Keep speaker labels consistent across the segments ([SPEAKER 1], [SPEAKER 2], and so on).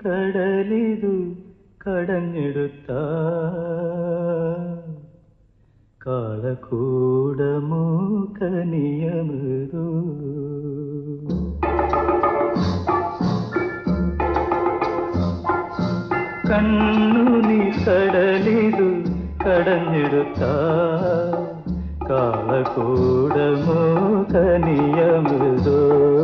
[SPEAKER 1] കടലിതു കടഞ്ഞെടുത്ത കാളകൂടമോ കനിയമൃദു കണ്ണുനി കടലിതു കടഞ്ഞെടുത്ത കാളകൂടമോ കനിയമൃദോ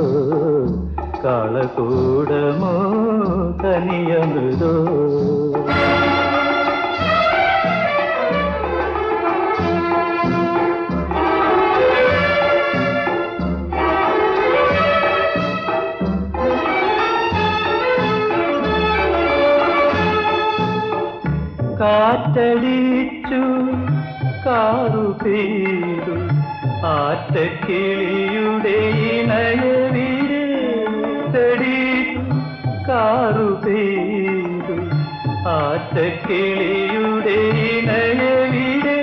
[SPEAKER 1] കാളകൂടമോ കനിയമൃദോ കാറ്റടിച്ചു car പെയ്തു ആറ്റക്കിളിയുടെ ഇണയവിരെ തടിച്ചു car പെയ്തു ആറ്റക്കിളിയുടെ ഇണയവിരെ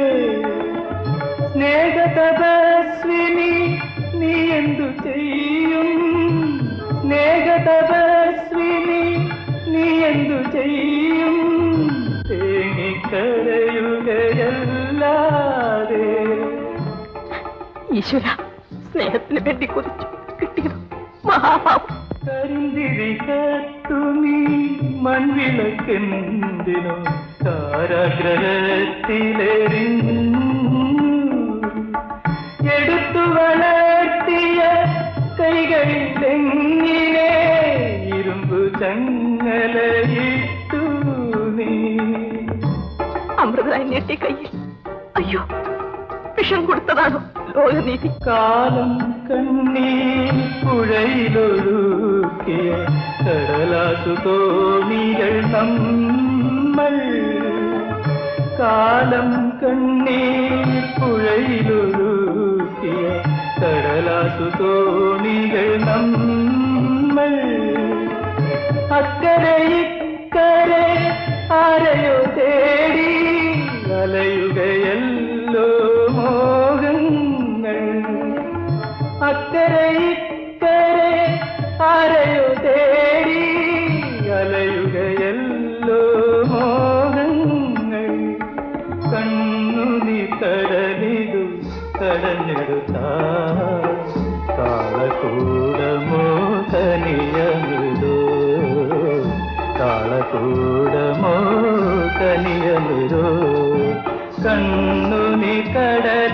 [SPEAKER 1] സ്നേഹതപസ്വിനി നീ എന്തു ചെയ്യും സ്നേഹതപസ്വിനി നീ എന്തു ചെയ്യും തേങ്ങിക്കരയുകയല്ലാതെ
[SPEAKER 2] ഈശ്വര സ്നേഹത്തിന് വേണ്ടി കുറിച്ചു കിട്ടിയത് മഹാപാപം
[SPEAKER 1] കരിന്തിരി കത്തുമീ മൺവിളക്കെന്തിനോ കാരാഗ്രഹത്തിലെറിഞ്ഞു എടുത്തു വളർത്തിയ കൈകളിൽ എങ്ങിനെ ഇരുമ്പു ചങ്ങലയിട്ടു നീ
[SPEAKER 2] അമൃതായി നീട്ടിയ കയ്യിൽ അയ്യോ വിഷം കൊടുത്തതാണോ ലോകനീതി
[SPEAKER 1] കാലം കണ്ണീർ പുഴയിലൊഴുക്കിയ കടലാസു തോണികൾ നമ്മൾ കാലം കണ്ണീർ പുഴയിലൊഴുക്കിയ കടലാസു തോണികൾ നമ്മൾ അക്കരെ ഇക്കരെ ആരെയോ തേടി അലയുകയല്ലോ മോഹങ്ങൾ അക്കരെ ഇക്കരെ ആരെയോ തേടി അലയുകയല്ലോ മോഹങ്ങൾ കണ്ണുനി കടലിതു കടഞ്ഞെടുത്ത കാളകൂടമോ കനിയമൃദോ കാളകൂടമോ കനിയമൃദോ കണ്ണുനി കട